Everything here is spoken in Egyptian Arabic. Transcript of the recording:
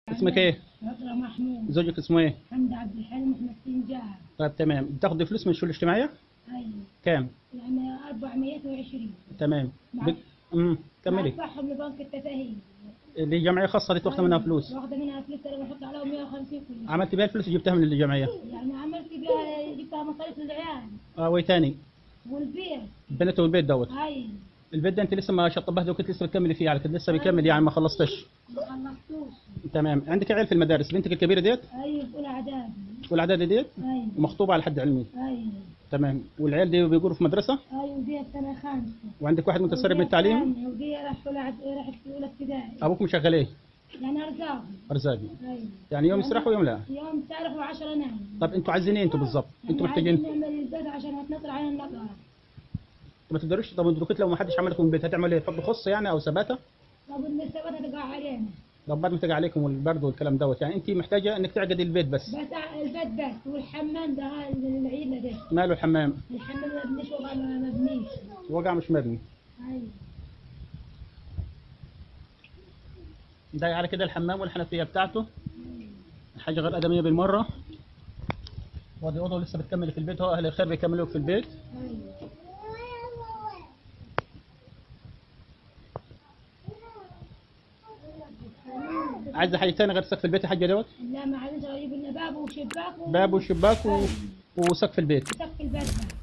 اسمك ايه؟ نصرة محمود زوجك اسمه ايه؟ حمد عبد الحليم احمد سنجار طيب تمام بتاخدي فلوس من الشؤون الاجتماعية؟ ايوه كام؟ يعني 420 تمام مع- بت... امم كملي بدفعهم لبنك التفاهيم اللي جمعية خاصة دي تاخد منها فلوس واخده منها فلوس انا بحط عليهم 150 كل شهر. عملت بيها الفلوس اللي جبتها من الجمعية يعني عملت بيها جبتها مصاريف للعيال اه وايه تاني؟ والبيت البنت والبيت دوت هاي البيت ده انت لسه ما شطبها وكنت لسه بتكملي فيه على كده لسه بيكمل يعني ما خلصتش ما خلصتوش تمام عندك عيال في المدارس بنتك الكبيرة ديت ايوه في اولى اعدادي والعدد ديت ايوه ومخطوبة على حد علمي ايوه تمام والعيال دي بيقولوا في مدرسة ايوه ودي سنه خامسه وعندك واحد متسرب من ودي التعليم ثانية، ودي راح اولى عد- راحت في اولى ابتدائي ابوك مشغل ايه؟ يعني ارزاق ارزاقي ايوه يعني يوم يسرح ويوم لا يوم تعرف و10 نايم طب انتوا عايزين ايه انتوا بالظبط؟ انتوا يعني عايزين محتاجين نعمل البيت عشان هتنطر علينا النقرة ما تقدروش طب انتوا كنت لو ما حدش عمل لكم البيت هتعمل ايه؟ تحطوا خص يعني او ثباته؟ طب المستوى هتقع علينا لو بعد ما تجي عليكم والبرد والكلام دوت يعني انت محتاجه انك تعقدي البيت بس بس ع- البيت بس والحمام ده هاي العيلة ده ماله الحمام الحمام ما بنيش وقع ما ما بنيش وقع مش مبني ايوه ده على كده الحمام والحنفيه بتاعته حاجه غير ادميه بالمره وادي اوضه لسه بتكمل في البيت هو اهل الخير بيكملوا في البيت ايوه عايزه حاجه ثانيه غير سقف البيت يا حاجه دوت لا ما عادش اجيب لنا باب وشباك و- باب وشباك و... وسقف البيت وسقف البيت بس